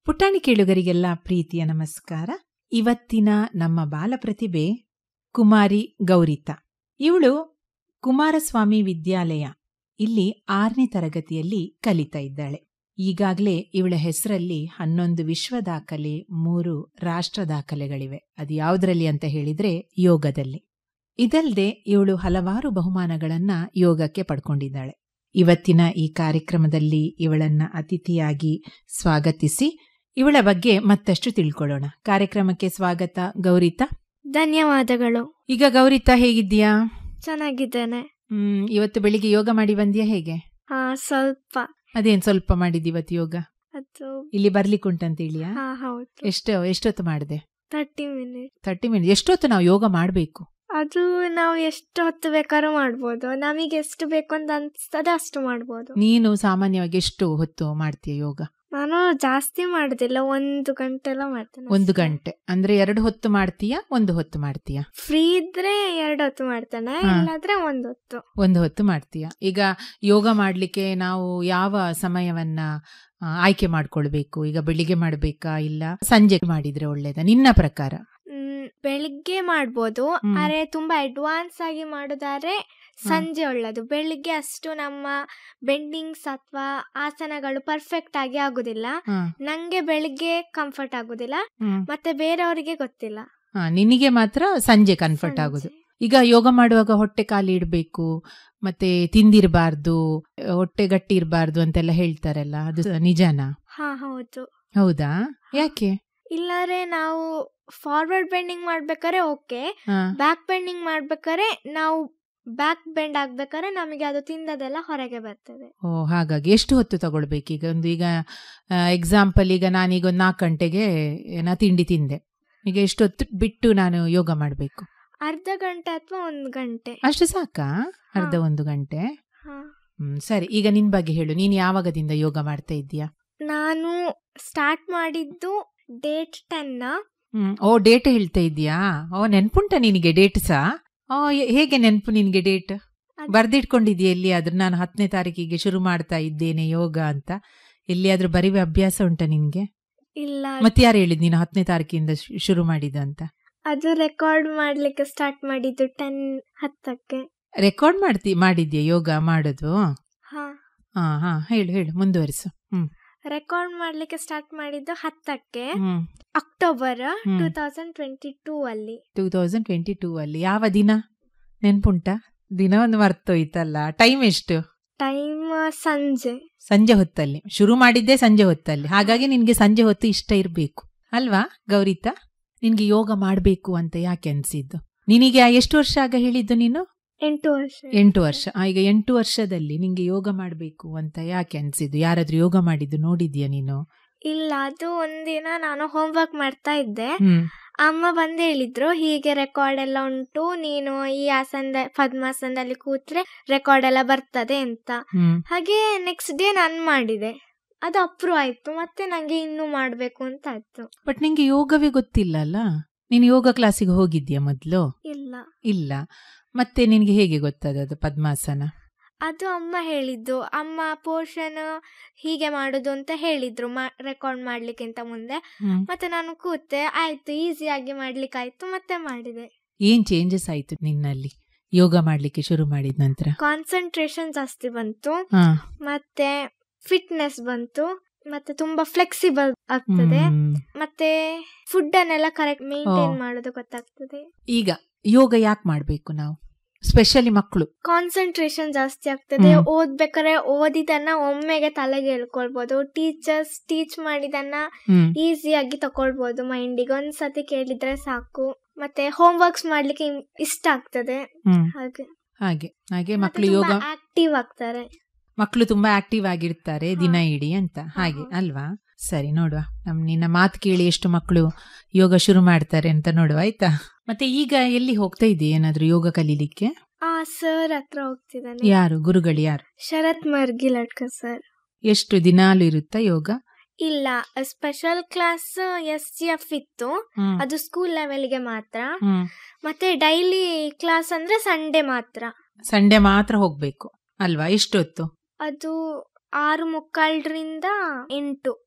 ಪುಟಾಣಿ ಕೇಳುಗರಿಗೆಲ್ಲ ಪ್ರೀತಿಯ ನಮಸ್ಕಾರ ಇವತ್ತಿನ ನಮ್ಮ ಬಾಲಪ್ರತಿಭೆ ಕುಮಾರಿ ಗೌರಿತಾ ಇವಳು ಕುಮಾರಸ್ವಾಮಿ ವಿದ್ಯಾಲಯ ಇಲ್ಲಿ ಆರನೇ ತರಗತಿಯಲ್ಲಿ ಕಲಿತಾ ಇದ್ದಾಳೆ ಈಗಾಗಲೇ ಇವಳ ಹೆಸರಲ್ಲಿ ಹನ್ನೊಂದು ವಿಶ್ವ ದಾಖಲೆ ಮೂರು ರಾಷ್ಟ್ರ ದಾಖಲೆಗಳಿವೆ ಅದು ಯಾವುದರಲ್ಲಿ ಅಂತ ಹೇಳಿದ್ರೆ ಯೋಗದಲ್ಲಿ ಇದಲ್ಲದೆ ಇವಳು ಹಲವಾರು ಬಹುಮಾನಗಳನ್ನ ಯೋಗಕ್ಕೆ ಪಡ್ಕೊಂಡಿದ್ದಾಳೆ ಇವತ್ತಿನ ಈ ಕಾರ್ಯಕ್ರಮದಲ್ಲಿ ಇವಳನ್ನ ಅತಿಥಿಯಾಗಿ ಸ್ವಾಗತಿಸಿ ಇವಳ ಬಗ್ಗೆ ಮತ್ತಷ್ಟು ತಿಳ್ಕೊಳ್ಳೋಣ ಕಾರ್ಯಕ್ರಮಕ್ಕೆ ಸ್ವಾಗತ ಗೌರಿತಾ ಧನ್ಯವಾದಗಳು ಈಗ ಗೌರಿತಾ ಹೇಗಿದ್ದೀಯಾ ಚೆನ್ನಾಗಿದ್ದೇನೆ ಹ್ಮ್ ಇವತ್ತು ಬೆಳಿಗ್ಗೆ ಯೋಗ ಮಾಡಿ ಬಂದ್ಯಾ ಹೇಗೆ ಹಾ ಸ್ವಲ್ಪ ಅದೇನ್ ಸ್ವಲ್ಪ ಮಾಡಿದ್ ಇವತ್ತು ಯೋಗ ಅದು ಇಲ್ಲಿ ಬರ್ಲಿಕ್ಕೆ ಉಂಟಂತೇಳಿಯಾ ಹಾ ಹೌದು ಎಷ್ಟು ಎಷ್ಟೊತ್ತು ಮಾಡಿದೆ ತರ್ಟಿ ಮಿನಿಟ್ ತರ್ಟಿ ಮಿನಿಟ್ ಎಷ್ಟೊತ್ತು ನಾವು ಯೋಗ ಮಾಡಬೇಕು ಅದು ನಾವು ಎಷ್ಟು ಹೊತ್ತು ಬೇಕಾದ್ರೂ ಮಾಡ್ಬೋದು ನಮಗೆ ಎಷ್ಟು ಬೇಕು ಅಂತ ಅನ್ಸ್ತದೆ ಅಷ್ಟು ಮಾಡ್ಬೋದು ನೀನು ಸಾಮಾನ್ಯವಾಗಿ ಎಷ್ಟು ಹೊತ್ತು ಮಾಡ್ತೀಯ ಯೋಗ ನಾನು ಜಾಸ್ತಿ ಮಾಡುದಿಲ್ಲ ಒಂದು ಗಂಟೆ ಎಲ್ಲ ಮಾಡ್ತೇನೆ ಒಂದು ಗಂಟೆ ಅಂದ್ರೆ ಎರಡು ಹೊತ್ತು ಮಾಡ್ತೀಯಾ ಒಂದು ಹೊತ್ತು ಮಾಡ್ತೀಯಾ ಫ್ರೀ ಇದ್ರೆ ಎರಡು ಹೊತ್ತು ಮಾಡ್ತೇನೆ ಹಾ. ಇಲ್ಲಾದ್ರೆ ಒಂದು ಹೊತ್ತು ಒಂದು ಹೊತ್ತು ಮಾಡ್ತೀಯಾ ಈಗ ಯೋಗ ಮಾಡ್ಲಿಕ್ಕೆ ನಾವು ಯಾವ ಸಮಯವನ್ನ ಆ, ಆಯ್ಕೆ ಮಾಡ್ಕೊಳ್ಬೇಕು ಈಗ ಬೆಳಿಗ್ಗೆ ಮಾಡ್ಬೇಕಾ ಇಲ್ಲ ಸಂಜೆ ಮಾಡಿದ್ರೆ ಒಳ್ಳೇದಾ ನಿನ್ನ ಪ್ರಕಾರ ಮ್, ಬೆಳಿಗ್ಗೆ ಮಾಡ್ಬೋದು ಹ್ಮ್. ಆದ್ರೆ ತುಂಬಾ ಅಡ್ವಾನ್ಸ್ ಆಗಿ ಮಾಡೋದಾದ್ರೆ ಸಂಜೆ ಒಳ್ಳೇದು ಬೆಳಿಗ್ಗೆ ಅಷ್ಟು ನಮ್ಮ ಬೆಂಡಿಂಗ್ಸ್ ಅಥವಾ ಆಸನಗಳು ಪರ್ಫೆಕ್ಟ್ ಆಗಿ ಆಗುದಿಲ್ಲ ಹ, ನಂಗೆ ಬೆಳಿಗ್ಗೆ ಕಂಫರ್ಟ್ ಆಗುದಿಲ್ಲ ಹ್ಮ್. ಮತ್ತೆ ಬೇರೆಯವರಿಗೆ ಗೊತ್ತಿಲ್ಲ ಹ, ನಿನಗೆ ಮಾತ್ರ ಸಂಜೆ ಕನ್ಫರ್ಟ್ ಆಗುದು ಸಂಜೆ. ಈಗ ಯೋಗ ಮಾಡುವಾಗ ಹೊಟ್ಟೆ ಖಾಲಿ ಇಡಬೇಕು ಮತ್ತೆ ತಿಂದಿರಬಾರ್ದು ಹೊಟ್ಟೆ ಗಟ್ಟಿ ಇರಬಾರ್ದು ಅಂತೆಲ್ಲ ಹೇಳ್ತಾರಲ್ಲ ಅದು ನಿಜನಾ ಹಾ ಹೌದು ಹೌದಾ ಯಾಕೆ ಇಲ್ಲಾರೆ ನಾವು ಫಾರ್ವರ್ಡ್ ಬೆಂಡಿಂಗ್ ಮಾಡ್ಬೇಕಾದ್ರೆ ಓಕೆ ಹ, ಬ್ಯಾಕ್ ಬೆಂಡಿಂಗ್ ಮಾಡ್ಬೇಕಾದ್ರೆ ನಾವು ಬ್ಯಾಕ್ ಬೆಂಡ್ ಆಗ್ಬೇಕಾದ್ರೆ ನಮಗೆ ಅದು ತಿಂದದೆಲ್ಲ ಹೊರಗೆ ಬರ್ತದೆ ಓ ಹಾಗಾಗಿ ಎಷ್ಟು ಹೊತ್ತು ತಗೊಳ್ಬೇಕು ಈಗ ಒಂದು ಈಗ ಎಕ್ಸಾಂಪಲ್ ಈಗ ನಾನೀಗ ಒಂದು ನಾಲ್ಕು ಗಂಟೆಗೆ ನಾ ತಿಂಡಿ ತಿಂದೆ ಈಗ ಎಷ್ಟು ಹೊತ್ತು ಬಿಟ್ಟು ನಾನು ಯೋಗ ಮಾಡಬೇಕು ಅರ್ಧ ಗಂಟೆ ಅಥವಾ ಒಂದು ಗಂಟೆ ಅಷ್ಟು ಸಾಕಾ ಅರ್ಧ ಹಾ. ಒಂದು ಗಂಟೆ ಹಾ ಹ್ಮ್ ಸರಿ ಈಗ ನಿನ್ ಬಗ್ಗೆ ಹೇಳು ನೀನ್ ಯಾವಾಗದಿಂದ ಯೋಗ ಮಾಡ್ತಾ ಇದ್ದೀಯಾ ನಾನು ಸ್ಟಾರ್ಟ್ ಮಾಡಿದ್ದು ಡೇಟ್ ಟೆನ್ ಹ್ಮ್ ಓ ಡೇಟ್ ಹೇಳ್ತಾ ಇದ್ದೀಯಾ ಓ ನೆನ್ಪುಂಟ ನಿನಗೆ ಡೇಟ್ ಸಾ ಓ ಹೇ- ಹೇಗೆ ನೆನ್ಪು ನಿನಗೆ ಡೇಟ್ ಅದ್- ಬರ್ದಿಟ್ಕೊಂಡಿದ್ಯಾ ಎಲ್ಲಿಯಾದ್ರೂ ನಾನು ಹತ್ತನೇ ತಾರೀಕಿಗೆ ಶುರು ಮಾಡ್ತಾ ಇದ್ದೇನೆ ಯೋಗ ಅಂತ ಎಲ್ಲಿಯಾದ್ರೂ ಬರೀವ ಅಭ್ಯಾಸ ಉಂಟಾ ನಿನ್ಗೆ ಇಲ್ಲ ಮತ್ತೆ ಯಾರು ಹೇಳಿದ್ ನೀನು ಹತ್ತನೇ ತಾರೀಕಿಂದ ಶು- ಶುರು ಮಾಡಿದ ಅಂತ ಅದು ರೆಕಾರ್ಡ್ ಮಾಡ್ಲಿಕ್ಕೆ ಸ್ಟಾರ್ಟ್ ಮಾಡಿದ್ದು ಟೆನ್ ಹತ್ತಕ್ಕೆ ರೆಕಾರ್ಡ್ ಮಾಡ್ತಿ ಮಾಡಿದ್ಯಾ ಯೋಗ ಮಾಡೋದು ಹಾ ಹಾ ಹಾ ಹೇಳು ಹೇಳು ಮುಂದುವರಿಸು ಹ್ಮ್ ರೆಕಾರ್ಡ್ ಮಾಡ್ಲಿಕ್ಕೆ ಸ್ಟಾರ್ಟ್ ಮಾಡಿದ್ದು ಹತ್ತಕ್ಕೆ ಹ್ಮ್ ಅಕ್ಟೋಬರ್ ಹ್ಮ್. ಟೂ ತೌಸಂಡ್ ಟ್ವೆಂಟಿ ಟೂ ಅಲ್ಲಿ ಟೂ ತೌಸಂಡ್ ಟ್ವೆಂಟಿ ಟೂ ಅಲ್ಲಿ ಯಾವ ದಿನ ನೆನ್ಪುಂಟ ದಿನ ಒಂದು ಮರ್ತೋಯ್ತಲ್ಲ ಟೈಮ್ ಎಷ್ಟು ಟೈಮ್ ಸಂಜೆ ಸಂಜೆ ಹೊತ್ತಲ್ಲಿ ಶುರು ಮಾಡಿದ್ದೆ ಸಂಜೆ ಹೊತ್ತಲ್ಲಿ ಹಾಗಾಗಿ ನಿನ್ಗೆ ಸಂಜೆ ಹೊತ್ತು ಇಷ್ಟ ಇರಬೇಕು ಅಲ್ವಾ ಗೌರಿತಾ ನಿನ್ಗೆ ಯೋಗ ಮಾಡಬೇಕು ಅಂತ ಯಾಕೆ ಅನ್ಸಿದ್ದು ನಿನಗೆ ಎಷ್ಟು ವರ್ಷ ಆಗ ಹೇಳಿದ್ದು ನೀನು ಎಂಟು ವರ್ಷ ಎಂಟು ವರ್ಷ ಆ, ಈಗ ಎಂಟು ವರ್ಷದಲ್ಲಿ ನಿಂಗೆ ಯೋಗ ಮಾಡಬೇಕು ಅಂತ ಯಾಕೆ ಅನ್ಸಿದ್ದು ಯಾರಾದ್ರೂ ಯೋಗ ಮಾಡಿದ್ದು ನೋಡಿದ್ಯಾ ನೀನು ಇಲ್ಲ ಅದು ಒಂದಿನ ನಾನು ಹೋಮ್ವರ್ಕ್ ಮಾಡ್ತಾ ಇದ್ದೆ ಹ್ಮ್ ಅಮ್ಮ ಬಂದು ಹೇಳಿದ್ರು ಹೀಗೆ ರೆಕಾರ್ಡ್ ಎಲ್ಲ ಉಂಟು ನೀನು ಈ ಆಸನದ ಪದ್ಮಾಸನದಲ್ಲಿ ಕೂತ್ರೆ ರೆಕಾರ್ಡ್ ಎಲ್ಲ ಬರ್ತದೆ ಅಂತ ಹ್ಮ್ ಹಾಗೆ ನೆಕ್ಸ್ಟ್ ಡೇ ನಾನು ಮಾಡಿದೆ ಅದು ಅಪ್ರೂವ್ ಆಯ್ತು ಮತ್ತೆ ನಂಗೆ ಇನ್ನೂ ಮಾಡ್ಬೇಕು ಅಂತ ಆಯ್ತು ಬಟ್ ನಿಂಗೆ ಯೋಗವೇ ಗೊತ್ತಿಲ್ಲ ಅಲ್ಲ ನೀನು ಯೋಗ ಕ್ಲಾಸಿಗೆ ಹೋಗಿದ್ಯಾ ಮೊದ್ಲು ಇಲ್ಲ ಇಲ್ಲ ಮತ್ತೆ ನಿನ್ಗೆ ಹೇಗೆ ಗೊತ್ತದದು ಪದ್ಮಾಸನ ಅದು ಅಮ್ಮ ಹೇಳಿದ್ದು ಅಮ್ಮ ಪೋರ್ಷನ್ ಹೀಗೆ ಮಾಡುದು ಅಂತ ಹೇಳಿದ್ರು ರೆಕಾರ್ಡ್ ಮಾಡ್ಲಿಕ್ಕಿಂತ ಮುಂದೆ ಹ್ಮ್. ಮತ್ತೆ ನಾನು ಕೂತೆ ಆಯ್ತು ಈಸಿಯಾಗಿ ಮಾಡ್ಲಿಕ್ಕೆ ಆಯ್ತು ಮತ್ತೆ ಮಾಡಿದೆ ಏನ್ ಚೇಂಜಸ್ ಆಯ್ತು ನಿನ್ನಲ್ಲಿ ಯೋಗ ಮಾಡ್ಲಿಕ್ಕೆ ಶುರು ಮಾಡಿದ ನಂತರ ಕಾನ್ಸಂಟ್ರೇಷನ್ ಜಾಸ್ತಿ ಬಂತು ಹಾ. ಮತ್ತೆ ಫಿಟ್ನೆಸ್ ಬಂತು ಮತ್ತೆ ತುಂಬಾ ಫ್ಲೆಕ್ಸಿಬಲ್ ಆಗ್ತದೆ ಹ್ಮ್. ಮತ್ತೆ ಫುಡ್ ಅನ್ನೆಲ್ಲ ಕರೆಕ್ಟ್ ಮೇಂಟೈನ್ ಓ. ಮಾಡೋದು ಗೊತ್ತಾಗ್ತದೆ ಈಗ ಯೋಗ ಯಾಕೆ ಮಾಡ್ಬೇಕು ನಾವು ಸ್ಪೆಷಲಿ ಮಕ್ಕಳು ಕಾನ್ಸಂಟ್ರೇಷನ್ ಜಾಸ್ತಿ ಆಗ್ತದೆ ಹ್ಮ್. ಓದ್ಬೇಕಾದ್ರೆ ಓದಿದನ್ನ ಒಮ್ಮೆಗೆ ತಲೆಗೆ ಹೇಳ್ಕೊಳ್ಬಹುದು ಟೀಚರ್ಸ್ ಟೀಚ್ ಮಾಡಿದನ್ನ ಹ್ಮ್ ಈಸಿಯಾಗಿ ತಕೊಳ್ಬಹುದು ಮೈಂಡಿಗೆ ಒಂದ್ಸತಿ ಕೇಳಿದ್ರೆ ಸಾಕು ಮತ್ತೆ ಹೋಮ್ ವರ್ಕ್ಸ್ ಮಾಡ್ಲಿಕ್ಕೆ ಇಂ- ಇಷ್ಟ ಆಗ್ತದೆ ಹ್ಮ್ ಹಾಗೆ ಹಾಗೆ ಹಾಗೆ ಮಕ್ಕಳು ಯೋಗ ಆಕ್ಟಿವ್ ಆಗ್ತಾರೆ ಮಕ್ಕಳು ತುಂಬಾ ಆಕ್ಟಿವ್ ಆಗಿರ್ತಾರೆ ದಿನ ಇಡೀ ಅಂತ ಹಾಗೆ ಹಾ. ಅಲ್ವಾ ಸರಿ ನೋಡುವ ನಮ್ ನಿನ್ನ ಮಾತು ಕೇಳಿ ಎಷ್ಟು ಮಕ್ಕಳು ಯೋಗ ಶುರು ಮಾಡ್ತಾರೆ ಅಂತ ನೋಡುವ ಆಯ್ತಾ ಮತ್ತೆ ಈಗ ಎಲ್ಲಿ ಹೋಗ್ತಾ ಇದೆಯಾ ಏನಾದ್ರೂ ಯೋಗ ಕಲೀಲಿಕ್ಕೆ ಆ ಸರ್ ಹತ್ರ ಹೋಗ್ತಿದ್ದಾನೆ ಯಾರು ಗುರುಗಳು ಯಾರು ಶರತ್ ಮರ್ಗಿ ಲಡ್ಕ ಸರ್ ಎಷ್ಟು ದಿನಾಲು ಇರುತ್ತಾ ಯೋಗ ಇಲ್ಲ special class S G F ಇತ್ತು ಹ್ಮ್. ಅದು ಸ್ಕೂಲ್ ಲೆವೆಲ್ಗೆ ಮಾತ್ರ ಹ್ಮ್ ಮತ್ತೆ ಡೈಲಿ ಕ್ಲಾಸ್ ಅಂದ್ರೆ ಸಂಡೇ ಮಾತ್ರ ಸಂಡೆ ಮಾತ್ರ ಹೋಗ್ಬೇಕು ಅಲ್ವಾ ಎಷ್ಟೊತ್ತು ಅದು ಆರು ಮುಕ್ಕಾಲ್ರಿಂದ ಎಂಟು